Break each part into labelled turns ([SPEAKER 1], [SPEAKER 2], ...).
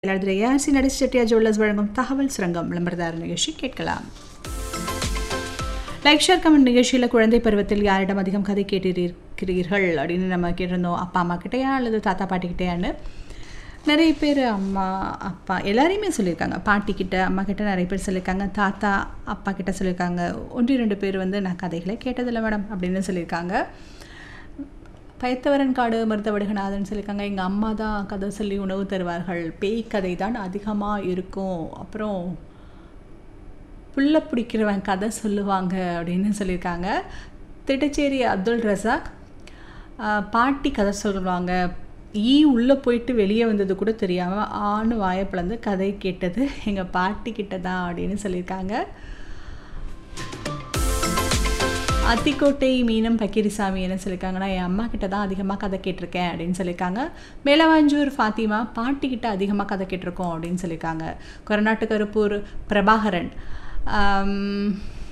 [SPEAKER 1] எழுதுகிற ARC Natesh செட்டியா jewellers வழங்கும் தகவல் சுரங்கம் விளம்பரதார நிகழ்ச்சி கேட்கலாம் லைக் ஷேர் கமெண்ட் நிகழ்ச்சியில் குழந்தை பருவத்தில் யாரிடம் அதிகம் கதை கேட்டிருக்கிறீர்கள் அப்படின்னு நம்ம கேட்டிருந்தோம் அப்பா அம்மா கிட்டேயா அல்லது தாத்தா பாட்டி கிட்டேயான்னு நிறைய பேர் அம்மா அப்பா எல்லாரையுமே சொல்லியிருக்காங்க பாட்டி கிட்ட அம்மா கிட்ட நிறைய பேர் சொல்லியிருக்காங்க தாத்தா அப்பா கிட்ட சொல்லியிருக்காங்க ஒன்று ரெண்டு பேர் வந்து நான் கதைகளை கேட்டதில்லை மேடம் அப்படின்னு சொல்லியிருக்காங்க பயத்தவரன் காடு மருத்த வடுகநாதன் சொல்லியிருக்காங்க எங்கள் அம்மா தான் கதை சொல்லி உணவு தருவார்கள் பேய் கதை தான் அதிகமாக இருக்கும் அப்புறம் புல்ல பிடிக்கிறவன் கதை சொல்லுவாங்க அப்படின்னு சொல்லியிருக்காங்க திட்டச்சேரி அப்துல் ரசாக் ஆஹ், பாட்டி கதை சொல்லுவாங்க ஈ உள்ளே போயிட்டு வெளியே வந்தது கூட தெரியாமல் ஆணு வாயை பிளந்து கதை கேட்டது எங்கள் பாட்டி கிட்ட தான் அப்படின்னு சொல்லியிருக்காங்க அத்திக்கோட்டை மீனம் பக்கிரிசாமி என்ன சொல்லியிருக்காங்கன்னா என் அம்மா கிட்ட தான் அதிகமாக கதை கேட்டிருக்கேன் அப்படின்னு சொல்லியிருக்காங்க மேலவாஞ்சூர் ஃபாத்திமா பாட்டி கிட்ட அதிகமாக கதை கேட்டிருக்கோம் அப்படின்னு சொல்லியிருக்காங்க கொரநாட்டு கருப்பூர் பிரபாகரன் ஆம்,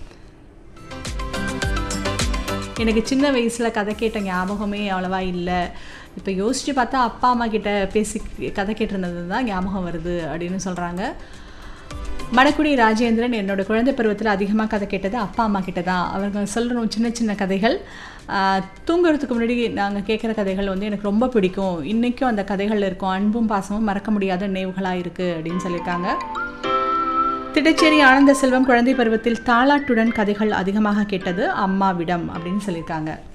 [SPEAKER 1] எனக்கு சின்ன வயசில் கதை கேட்ட ஞாபகமே அவ்வளவா இல்லை இப்போ யோசித்து பார்த்தா அப்பா அம்மா கிட்ட பேசி கதை கேட்டிருந்தது தான் ஞாபகம் வருது அப்படின்னு சொல்கிறாங்க மணக்குடி ராஜேந்திரன் என்னோட குழந்தை பருவத்தில் அதிகமாக கதை கேட்டது அப்பா அம்மா கிட்ட தான் அவங்க சொல்கிற சின்ன சின்ன கதைகள் ஆஹ், தூங்குறதுக்கு முன்னாடி நாங்கள் கேட்குற கதைகள் வந்து எனக்கு ரொம்ப பிடிக்கும் இன்றைக்கும் அந்த கதைகள் இருக்கும் அன்பும் பாசமும் மறக்க முடியாத நினைவுகளாக இருக்குது அப்படின்னு சொல்லியிருக்காங்க திடச்சேரி ஆனந்த செல்வம் குழந்தை பருவத்தில் தாலாட்டுடன் கதைகள் அதிகமாக கேட்டது அம்மாவிடம் அப்படின்னு சொல்லியிருக்காங்க